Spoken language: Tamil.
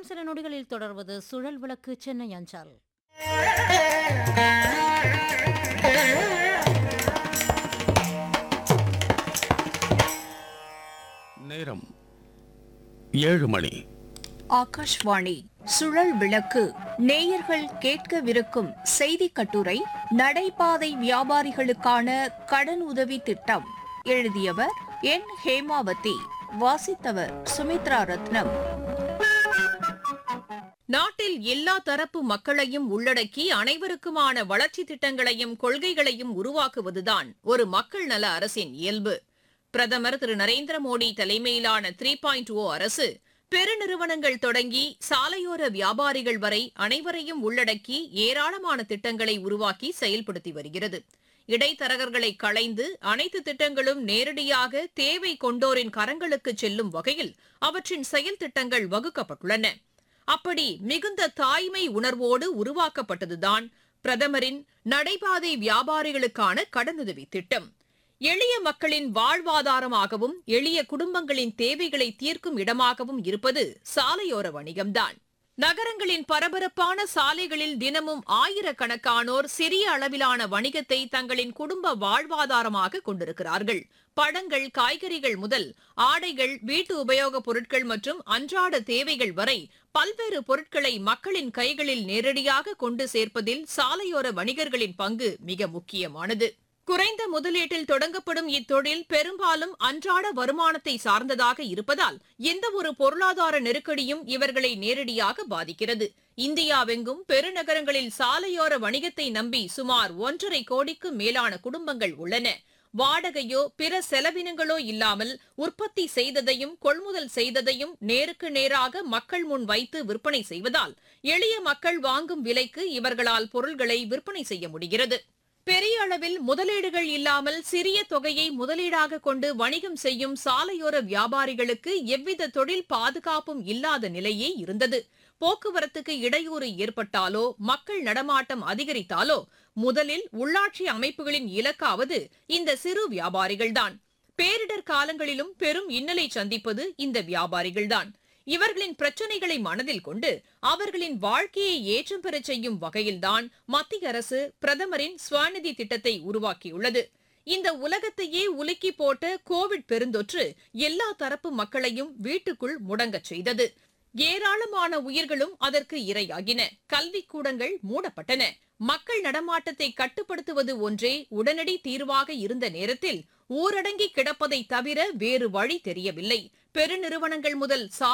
இன்னும் சில நொடிகளில் தொடர்வது சுழல் விளக்கு சென்னை அஞ்சால் நேரம் ஏழு மணி ஆகாஷ்வாணி சுழல் விளக்கு நேயர்கள் கேட்கவிருக்கும் செய்தி கட்டுரை நடைபாதை வியாபாரிகளுக்கான கடன் உதவி திட்டம் எழுதியவர் என் ஹேமாவதி வாசித்தவர் சுமித்ரா ரத்னம் நாட்டில் எல்லா தரப்பு மக்களையும் உள்ளடக்கி அனைவருக்குமான வளர்ச்சி திட்டங்களையும் கொள்கைகளையும் உருவாக்குவதுதான் ஒரு மக்கள் நல அரசின் இயல்பு பிரதமர் திரு நரேந்திர மோடி தலைமையிலான த்ரீ பாயிண்ட் ஓ அரசு பெருநிறுவனங்கள் தொடங்கி சாலையோர வியாபாரிகள் வரை அனைவரையும் உள்ளடக்கி ஏராளமான திட்டங்களை உருவாக்கி செயல்படுத்தி வருகிறது இடைத்தரகர்களை களைந்து அனைத்து திட்டங்களும் நேரடியாக தேவை கொண்டோரின் கரங்களுக்கு செல்லும் வகையில் அவற்றின் செயல் திட்டங்கள் வகுக்கப்பட்டுள்ளன அப்படி மிகுந்த தாய்மை உணர்வோடு உருவாக்கப்பட்டதுதான் பிரதமரின் நடைபாதை வியாபாரிகளுக்கான கடனுதவி திட்டம் எளிய மக்களின் வாழ்வாதாரமாகவும் எளிய குடும்பங்களின் தேவைகளை தீர்க்கும் இடமாகவும் இருப்பது சாலையோர வணிகம்தான் நகரங்களின் பரபரப்பான சாலைகளில் தினமும் ஆயிரக்கணக்கானோர் சிறிய அளவிலான வணிகத்தை தங்களின் குடும்ப வாழ்வாதாரமாக கொண்டிருக்கிறார்கள் பழங்கள் காய்கறிகள் முதல் ஆடைகள் வீட்டு உபயோகப் பொருட்கள் மற்றும் அன்றாட தேவைகள் வரை பல்வேறு பொருட்களை மக்களின் கைகளில் நேரடியாக கொண்டு சேர்ப்பதில் சாலையோர வணிகர்களின் பங்கு மிக முக்கியமானது குறைந்த முதலீட்டில் தொடங்கப்படும் இத்தொழில் பெரும்பாலும் அன்றாட வருமானத்தை சார்ந்ததாக இருப்பதால் எந்த ஒரு பொருளாதார நெருக்கடியும் இவர்களை நேரடியாக பாதிக்கிறது இந்தியாவெங்கும் பெருநகரங்களில் சாலையோர வணிகத்தை நம்பி சுமார் ஒன்றரை கோடிக்கு மேலான குடும்பங்கள் உள்ளன வாடகையோ பிற செலவினங்களோ இல்லாமல் உற்பத்தி செய்ததையும் கொள்முதல் செய்ததையும் நேருக்கு நேராக மக்கள் முன் வைத்து விற்பனை செய்வதால் எளிய மக்கள் வாங்கும் விலைக்கு இவர்களால் பொருள்களை விற்பனை செய்ய முடிகிறது பெரிய அளவில் முதலீடுகள் இல்லாமல் சிறிய தொகையை முதலீடாக கொண்டு வணிகம் செய்யும் சாலையோர வியாபாரிகளுக்கு எவ்வித தொழில் பாதுகாப்பும் இல்லாத நிலையே இருந்தது போக்குவரத்துக்கு இடையூறு ஏற்பட்டாலோ மக்கள் நடமாட்டம் அதிகரித்தாலோ முதலில் உள்ளாட்சி அமைப்புகளின் இலக்காவது இந்த சிறு வியாபாரிகள்தான் பேரிடர் காலங்களிலும் பெரும் இன்னலை சந்திப்பது இந்த வியாபாரிகள்தான் இவர்களின் பிரச்சனைகளை மனதில் கொண்டு அவர்களின் வாழ்க்கையை ஏற்றம் பெறச் செய்யும் வகையில்தான் மத்திய அரசு பிரதமரின் ஸ்வநிதி திட்டத்தை உருவாக்கியுள்ளது இந்த உலகத்தையே உலுக்கி போட்ட கோவிட் பெருந்தொற்று எல்லா தரப்பு மக்களையும் வீட்டுக்குள் முடங்கச் செய்தது ஏராளமான உயிர்களும் அதற்கு இரையாகின கல்விக்கூடங்கள் மூடப்பட்டன மக்கள் நடமாட்டத்தை கட்டுப்படுத்துவது ஒன்றே உடனடி தீர்வாக இருந்த நேரத்தில் ஊரடங்கி கிடப்பதை தவிர வேறு வழி தெரியவில்லை பெருநிறுவனங்கள் முதல்